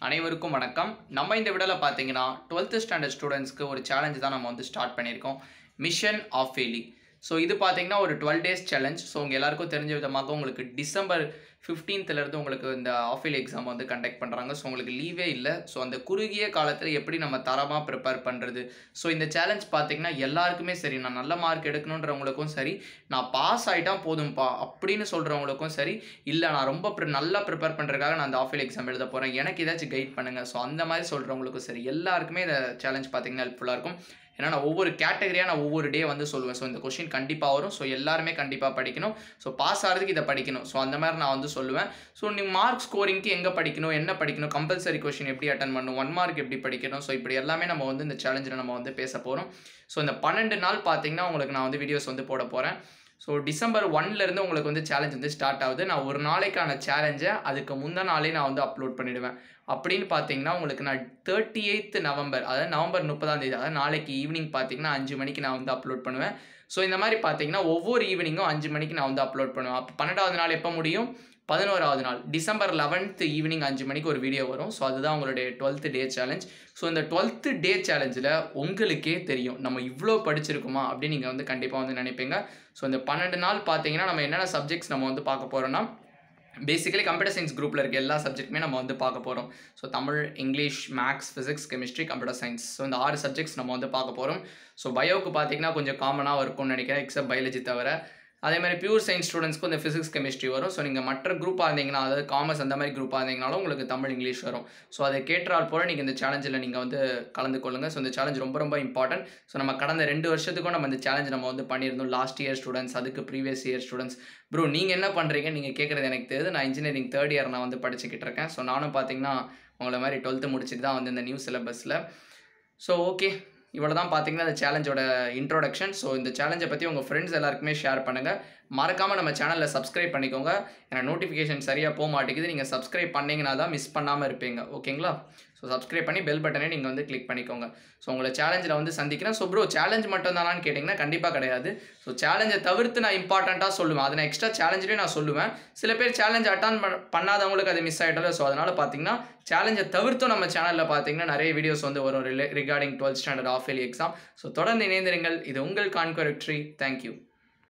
அனைவருக்கும் வணக்கம் நம்ம இந்த விடல பார்த்தீங்கன்னா டுவெல்த்து ஸ்டாண்டர்ட் ஸ்டூடெண்ட்ஸ்க்கு ஒரு சேலஞ்ச் தான் நம்ம வந்து ஸ்டார்ட் பண்ணியிருக்கோம் மிஷன் ஆஃப் ஃபெயிலி ஸோ இது பார்த்தீங்கன்னா ஒரு டுவெல் டேஸ் சேலஞ்ச் ஸோ உங்கள் எல்லாருக்கும் தெரிஞ்ச விதமாக உங்களுக்கு டிசம்பர் 15th ல இருந்து உங்களுக்கு இந்த ஆஃபீல் எக்ஸாம் வந்து கண்டக்ட் பண்ணுறாங்க ஸோ உங்களுக்கு லீவே இல்லை ஸோ அந்த குறுகிய காலத்தில் எப்படி நம்ம தரமாக ப்ரிப்பேர் பண்ணுறது ஸோ இந்த சேலஞ்ச் பார்த்தீங்கன்னா எல்லாருக்குமே சரி நான் நல்ல மார்க் எடுக்கணுன்றவங்களுக்கும் சரி நான் பாஸ் ஆகிட்டா போதும்ப்பா அப்படின்னு சொல்கிறவங்களுக்கும் சரி இல்லை நான் ரொம்ப pre- நல்லா ப்ரிப்பேர் பண்ணுறதுக்காக நான் அந்த ஆஃபீல் எக்ஸாம் எழுத போகிறேன் எனக்கு ஏதாச்சும் கைட் பண்ணுங்கள் ஸோ அந்த மாதிரி சொல்கிறவங்களுக்கும் சரி எல்லாருக்குமே இந்த சேலஞ்ச் பார்த்தீங்கன்னா ஹெல்ப்ஃபுல்லாக இருக்கும் ஏன்னா நான் ஒவ்வொரு கேட்டகரியாக நான் ஒவ்வொரு டே வந்து சொல்லுவேன் ஸோ இந்த கொஷின் கண்டிப்பாக வரும் ஸோ எல்லாருமே கண்டிப்பாக படிக்கணும் ஸோ பாஸ் ஆகிறதுக்கு இதை படிக்கணும் ஸோ அந்த மாதிரி நான் வந்து சொல்லுவேன் ஸோ நீ மார்க் ஸ்கோரிங்க்கு எங்கே படிக்கணும் என்ன படிக்கணும் கம்பல்சரி கொஷின் எப்படி அட்டன் பண்ணணும் ஒன் மார்க் எப்படி படிக்கணும் ஸோ இப்படி எல்லாமே நம்ம வந்து இந்த சேலஞ்சில் நம்ம வந்து பேச போகிறோம் ஸோ இந்த பன்னெண்டு நாள் பார்த்தீங்கன்னா உங்களுக்கு நான் வந்து வீடியோஸ் வந்து போட போகிறேன் ஸோ டிசம்பர் ஒன்லேருந்து உங்களுக்கு வந்து சேலஞ்ச் வந்து ஸ்டார்ட் ஆகுது நான் ஒரு நாளைக்கான சேலஞ்சை அதுக்கு முந்தின நாளே நான் வந்து அப்லோட் பண்ணிடுவேன் அப்படின்னு பார்த்தீங்கன்னா உங்களுக்கு நான் தேர்ட்டி எய்த் நவம்பர் அதாவது நவம்பர் முப்பதாம் தேதி அதாவது நாளைக்கு ஈவினிங் பார்த்தீங்கன்னா அஞ்சு மணிக்கு நான் வந்து அப்லோட் பண்ணுவேன் ஸோ இந்த மாதிரி பார்த்தீங்கன்னா ஒவ்வொரு ஈவினிங்கும் அஞ்சு மணிக்கு நான் வந்து அப்லோட் பண்ணுவேன் அப்போ பன்னெண்டாவது நாள் எப்போ முடியும் பதினோராவது நாள் டிசம்பர் லெவன்த் ஈவினிங் அஞ்சு மணிக்கு ஒரு வீடியோ வரும் ஸோ அதுதான் உங்களுடைய டுவெல்த்து டே சேலஞ்ச் ஸோ இந்த டுவெல்த்து டே சேலஞ்சில் உங்களுக்கே தெரியும் நம்ம இவ்வளோ படிச்சிருக்குமா அப்படின்னு நீங்கள் வந்து கண்டிப்பாக வந்து நினைப்பீங்க ஸோ இந்த பன்னெண்டு நாள் பார்த்தீங்கன்னா நம்ம என்னென்ன சப்ஜெக்ட்ஸ் நம்ம வந்து பார்க்க போகிறோம்னா பேசிக்கலி கம்ப்யூட்டர் சயின்ஸ் குரூப்பில் இருக்க எல்லா சப்ஜெக்ட்டுமே நம்ம வந்து பார்க்க போகிறோம் so Tamil English maths physics chemistry computer science so இந்த ஆறு சப்ஜெக்ட்ஸ் நம்ம வந்து பார்க்க போகிறோம் ஸோ பயோவுக்கு பார்த்தீங்கன்னா கொஞ்சம் காமனாக இருக்கும்னு நினைக்கிறேன் எக்ஸப்ட் பயாலஜி தவிர அதே மாதிரி பியூர் சயின்ஸ் ஸ்டூடெண்ட்ஸ்க்கு இந்த ஃபிசிக்ஸ் கெமிஸ்ட்ரி வரும் ஸோ நீங்கள் மற்ற குரூப்பாக இருந்தீங்கன்னா அதாவது காமர்ஸ் அந்த மாதிரி குரூப்பாக இருந்தீங்கனாலும் உங்களுக்கு தமிழ் இங்கிலீஷ் வரும் ஸோ அதை கேட்டால் போல் நீங்கள் இந்த சேலஞ்சில் நீங்கள் வந்து கலந்து கொள்ளுங்கள் ஸோ இந்த சேலஞ்ச் ரொம்ப ரொம்ப இம்பார்ட்டன்ட் ஸோ நம்ம கடந்த ரெண்டு வருஷத்துக்கும் நம்ம இந்த சேலஞ்ச் நம்ம வந்து பண்ணியிருந்தோம் லாஸ்ட் இயர் ஸ்டூடெண்ட்ஸ் அதுக்கு ப்ரீவியஸ் இயர் ஸ்டூடெண்ட்ஸ் ப்ரோ நீங்கள் என்ன பண்ணுறீங்க நீங்கள் கேட்குறது எனக்கு தெரியுது நான் இன்ஜினியரிங் தேர்ட் இயர் நான் வந்து படிச்சுக்கிட்டு இருக்கேன் ஸோ நானும் பார்த்தீங்கன்னா உங்களை மாதிரி டுவெல்த்து முடிச்சுட்டு தான் வந்து இந்த நியூ சிலபஸில் ஸோ ஓகே இவ்வளோ தான் பார்த்தீங்கன்னா இந்த சேலஞ்சோட இன்ட்ரோடக்ஷன் ஸோ இந்த சேலஞ்சை பற்றி உங்கள் ஃப்ரெண்ட்ஸ் எல்லாருக்குமே ஷேர் பண்ணுங்கள் மறக்காமல் நம்ம சேனலில் சப்ஸ்கிரைப் பண்ணிக்கோங்க ஏன்னா நோட்டிஃபிகேஷன் சரியாக போக மாட்டேங்குது நீங்கள் சப்ஸ்கிரைப் பண்ணீங்கன்னா தான் மிஸ் பண்ணாமல் இருப்பீங்க ஓகேங்களா ஸோ சப்ஸ்கிரைப் பண்ணி பெல் பட்டனே நீங்கள் வந்து கிளிக் பண்ணிக்கோங்க ஸோ உங்களை சேலஞ்சில் வந்து சந்திக்கிறேன் ஸோ ப்ரோ சேலஞ்ச் மட்டும் தானான்னு கேட்டிங்கன்னா கண்டிப்பாக கிடையாது ஸோ சேலஞ்சை தவிர்த்து நான் இம்பார்ட்டண்ட்டாக சொல்லுவேன் அதை நான் எக்ஸ்ட்ரா சேலஞ்சிலையும் நான் சொல்லுவேன் சில பேர் சேலஞ்ச் அட்டன் பண்ணாதவங்களுக்கு அது மிஸ் ஆகிட்டாலும் ஸோ அதனால் பார்த்தீங்கன்னா சேலஞ்சை தவிர்த்தும் நம்ம சேனலில் பார்த்தீங்கன்னா நிறைய வீடியோஸ் வந்து வரும் recording twelfth standard of exam so தொடர்ந்து இணைந்திருங்கள் இது உங்கள் கான்கரெக்ட்ரி தேங்க்யூ